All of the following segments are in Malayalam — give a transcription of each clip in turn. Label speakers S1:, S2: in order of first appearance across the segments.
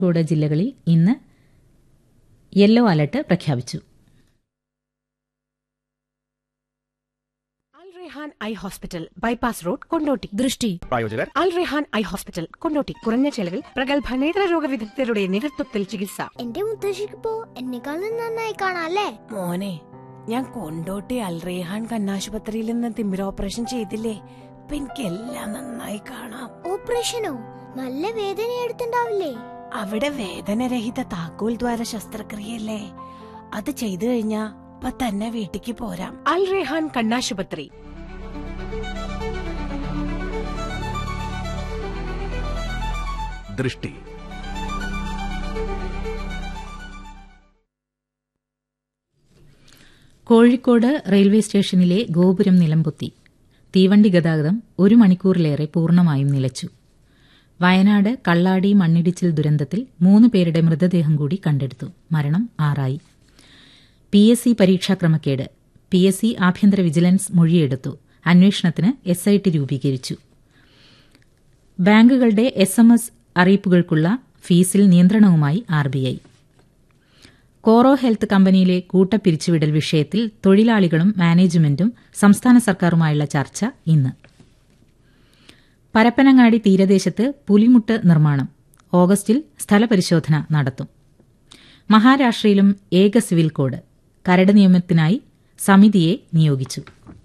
S1: കോഴിക്കോട് ജില്ലകളിൽ ഇന്ന് യെല്ലോ അലർട്ട് പ്രഖ്യാപിച്ചു
S2: Al Rehan eye hospital bypass road Kondotty
S3: ദൃഷ്ടി
S4: പ്രായോജകർ
S2: അൽ റെഹാൻ ഐ ഹോസ്പിറ്റൽ കൊണ്ടോട്ടി കുറഞ്ഞ ചെലവിൽ പ്രഗത്ഭ നേത്രരോഗ വിദഗ്ധരുടെ നേതൃത്വത്തിൽ ചികിത്സ
S5: എന്റെ മുത്തശ്ശിക്കിപ്പോ എന്നെക്കാളും നന്നായി കാണാല്ലേ
S2: മോനെ ഞാൻ കൊണ്ടോട്ടി അൽ റെഹാൻ കണ്ണാശുപത്രിയിൽ നിന്ന് തിമിര ഓപ്പറേഷൻ ചെയ്തില്ലേ ഇപ്പൊ എനിക്ക് എല്ലാം നന്നായി കാണാം
S5: ഓപ്പറേഷനോ നല്ല വേദന എടുത്തുണ്ടാവില്ലേ
S2: അവിടെ വേദനരഹിത താക്കോൽ ദ്വാര ശസ്ത്രക്രിയല്ലേ അത് ചെയ്തു കഴിഞ്ഞാ ഇപ്പൊ തന്നെ വീട്ടിക്ക് പോരാം അൽ റെഹാൻ കണ്ണാശുപത്രി
S4: ദൃഷ്ടി
S1: കോഴിക്കോട് റെയിൽവേ സ്റ്റേഷനിലെ ഗോപുരം നിലംപൊത്തി തീവണ്ടി ഗതാഗതം ഒരു മണിക്കൂറിലേറെ പൂർണ്ണമായും നിലച്ചു വയനാട് കള്ളാടി മണ്ണിടിച്ചിൽ ദുരന്തത്തിൽ മൂന്ന് പേരുടെ മൃതദേഹം കൂടി കണ്ടെടുത്തു മരണം ആറായി പി എസ് സി പരീക്ഷാക്രമക്കേട് പി എസ് സി ആഭ്യന്തര വിജിലൻസ് മൊഴിയെടുത്തു അന്വേഷണത്തിന് എസ് ഐ ടി രൂപീകരിച്ചു ബാങ്കുകളുടെ എസ് എം എസ് അറിയിപ്പുകൾക്കുള്ള ഫീസിൽ നിയന്ത്രണവുമായി R B I Coro health കമ്പനിയിലെ കൂട്ടപ്പിരിച്ചുവിടൽ വിഷയത്തിൽ തൊഴിലാളികളും മാനേജ്മെന്റും സംസ്ഥാന സർക്കാരുമായുള്ള ചർച്ച ഇന്ന് പരപ്പനങ്ങാടി തീരദേശത്ത് പുലിമുട്ട് നിർമ്മാണം ഓഗസ്റ്റിൽ സ്ഥലപരിശോധന നടത്തും മഹാരാഷ്ട്രയിലും ഏക സിവിൽ കോഡ് കരട് നിയമത്തിനായി സമിതിയെ നിയോഗിച്ചു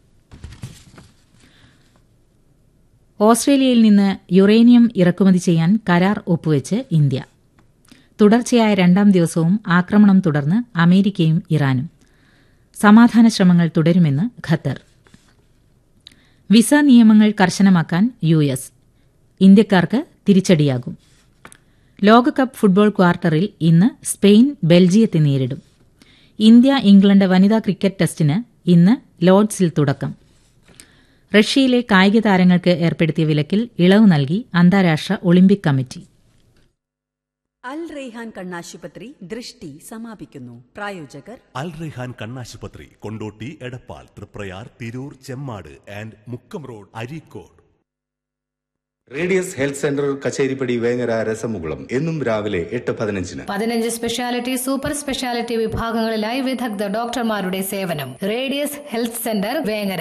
S1: ഓസ്ട്രേലിയയിൽ നിന്ന് യുറേനിയം ഇറക്കുമതി ചെയ്യാൻ കരാർ ഒപ്പുവെച്ച് ഇന്ത്യ തുടർച്ചയായ രണ്ടാം ദിവസവും ആക്രമണം തുടർന്ന് അമേരിക്കയും ഇറാനും സമാധാന ശ്രമങ്ങൾ തുടരുമെന്ന് ഖത്തർ വിസ നിയമങ്ങൾ കർശനമാക്കാൻ യു എസ് ഇന്ത്യക്കാർക്ക് തിരിച്ചടിയാകും ലോകകപ്പ് ഫുട്ബോൾ ക്വാർട്ടറിൽ ഇന്ന് സ്പെയിൻ ബെൽജിയത്തെ നേരിടും ഇന്ത്യ ഇംഗ്ലണ്ട് വനിതാ ക്രിക്കറ്റ് ടെസ്റ്റിന് ഇന്ന് ലോർഡ്സിൽ തുടക്കം റഷ്യയിലെ കായിക താരങ്ങൾക്ക് ഏർപ്പെടുത്തിയ വിലക്കിൽ ഇളവ് നൽകി അന്താരാഷ്ട്ര ഒളിമ്പിക് കമ്മിറ്റി
S3: അൽ റെയ്ഹാൻ കണ്ണാശുപത്രി ദൃഷ്ടി സമാപിക്കുന്നു പ്രായോജകർ
S6: അൽ റെഹാൻ കണ്ണാശുപത്രി Kondotty Edappal Triprayar Tirur Chemmad and Mukkam road Areekode
S7: Radius Health Centre Kacheripadi Vengara രസമുകുളം എന്നും രാവിലെ എട്ട് പതിനഞ്ചിന്
S8: പതിനഞ്ച് സ്പെഷ്യാലിറ്റി സൂപ്പർ സ്പെഷ്യാലിറ്റി വിഭാഗങ്ങളിലായി വിദഗ്ധ ഡോക്ടർമാരുടെ സേവനം Radius Health Centre Vengara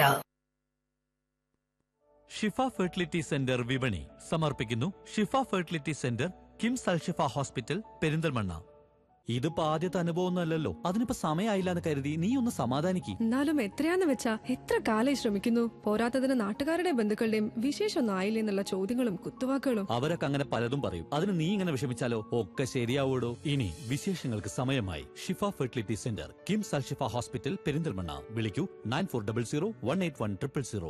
S9: Shifa fertility centre വിപണി സമർപ്പിക്കുന്നു Shifa fertility centre KIMS Alshifa hospital Perinthalmanna ഇതിപ്പോ ആദ്യത്തെ അനുഭവമൊന്നുമല്ലല്ലോ അതിനിപ്പോ സമയമായില്ല എന്ന് കരുതി നീ ഒന്ന് സമാധാനിക്ക്
S10: എന്നാലും എത്രയാന്ന് വെച്ചാ എത്ര കാലായി ശ്രമിക്കുന്നു പോരാത്തതിന് നാട്ടുകാരുടെയും ബന്ധുക്കളുടെയും വിശേഷമൊന്നും ആയില്ലേ എന്നുള്ള ചോദ്യങ്ങളും കുത്തുവാക്കുകളും
S9: അവരൊക്കെ അങ്ങനെ പലതും പറയും അതിന് നീ ഇങ്ങനെ വിഷമിച്ചാലോ ഒക്കെ ശരിയാവൂടോ ഇനി വിശേഷങ്ങൾക്ക് സമയമായി Shifa fertility centre KIMS Alshifa hospital Perinthalmanna വിളിക്കൂ nine four double zero one eight one triple zero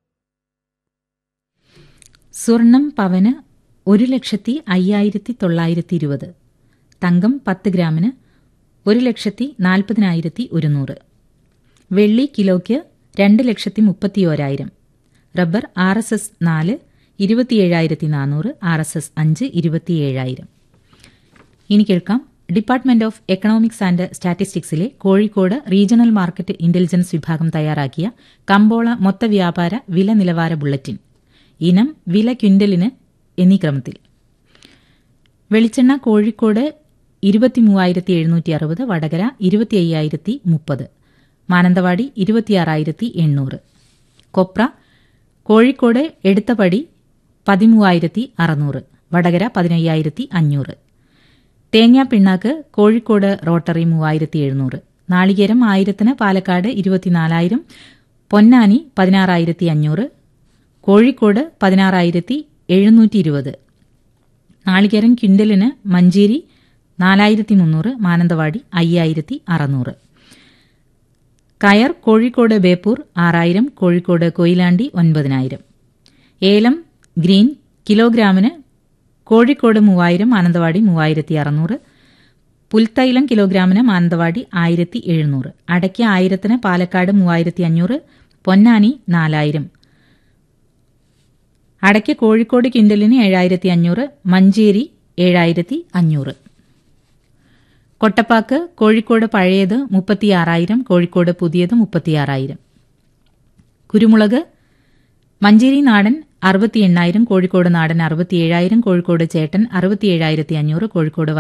S1: സ്വർണം പവന് ഒരു ലക്ഷത്തി അയ്യായിരത്തി തൊള്ളായിരത്തി ഇരുപത് തങ്കം പത്ത് ഗ്രാമിന് ഒരു ലക്ഷത്തി നാൽപ്പതിനായിരത്തി ഒരുന്നൂറ് വെള്ളി കിലോയ്ക്ക് രണ്ട് ലക്ഷത്തി മുപ്പത്തിയോരായിരം റബ്ബർ ആർ എസ് എസ് നാല് ഇരുപത്തിയേഴായിരത്തി നാനൂറ് ആർ എസ് എസ് അഞ്ച് ഇരുപത്തിയേഴായിരം ഇനി കേൾക്കാം ഡിപ്പാർട്ട്മെന്റ് ഓഫ് എക്കണോമിക്സ് ആൻഡ് സ്റ്റാറ്റിസ്റ്റിക്സിലെ കോഴിക്കോട് റീജിയണൽ മാർക്കറ്റ് ഇന്റലിജൻസ് വിഭാഗം തയ്യാറാക്കിയ കമ്പോള മൊത്ത വ്യാപാര വില നിലവാര ബുള്ളറ്റിൻ ഇനം വില ക്വിന്റലിന് എന്നീ ക്രമത്തിൽ വെളിച്ചെണ്ണ കോഴിക്കോട് ഇരുപത്തിമൂവായിരത്തി എഴുന്നൂറ്റി അറുപത് വടകര ഇരുപത്തി അയ്യായിരത്തി മുപ്പത് മാനന്തവാടി ഇരുപത്തിയാറായിരത്തി എണ്ണൂറ് കൊപ്ര കോഴിക്കോട് എടുത്തപടി പതിമൂവായിരത്തി അറുന്നൂറ് വടകര പതിനയ്യായിരത്തി അഞ്ഞൂറ് തേങ്ങാ പിണ്ണാക്ക് കോഴിക്കോട് റോട്ടറി മൂവായിരത്തി എഴുന്നൂറ് നാളികേരം ആയിരത്തിന് പാലക്കാട് ഇരുപത്തിനാലായിരം പൊന്നാനി പതിനാറായിരത്തി അഞ്ഞൂറ് കോഴിക്കോട് പതിനാറായിരത്തി എഴുന്നൂറ്റി ഇരുപത് നാളികേരം ക്വിൻ്റലിന് മഞ്ചേരി നാലായിരത്തി മുന്നൂറ് മാനന്തവാടി അയ്യായിരത്തി അറുന്നൂറ് കയർ കോഴിക്കോട് ബേപ്പൂർ ആറായിരം കോഴിക്കോട് കൊയിലാണ്ടി ഒൻപതിനായിരം ഏലം ഗ്രീൻ കിലോഗ്രാമിന് കോഴിക്കോട് മൂവായിരം മാനന്തവാടി മൂവായിരത്തി അറുന്നൂറ് പുൽത്തൈലം കിലോഗ്രാമിന് മാനന്തവാടി ആയിരത്തി എഴുന്നൂറ് അടയ്ക്ക ആയിരത്തിന് പാലക്കാട് മൂവായിരത്തി അഞ്ഞൂറ് പൊന്നാനി നാലായിരം അടയ്ക്ക കോഴിക്കോട് കിൻഡലിന് ഏഴായിരത്തി അഞ്ഞൂറ് മഞ്ചേരി ഏഴായിരത്തി അഞ്ഞൂറ് കൊട്ടപ്പാക്ക് കോഴിക്കോട് പഴയത് മുപ്പത്തിയാറായിരം കോഴിക്കോട് പുതിയത് മുപ്പത്തിയാറായിരം കുരുമുളക് മഞ്ചേരി നാടൻ അറുപത്തി എണ്ണായിരം കോഴിക്കോട് നാടൻ അറുപത്തിയേഴായിരം കോഴിക്കോട് ചേട്ടൻ അറുപത്തിയേഴായിരത്തി അഞ്ഞൂറ് കോഴിക്കോട്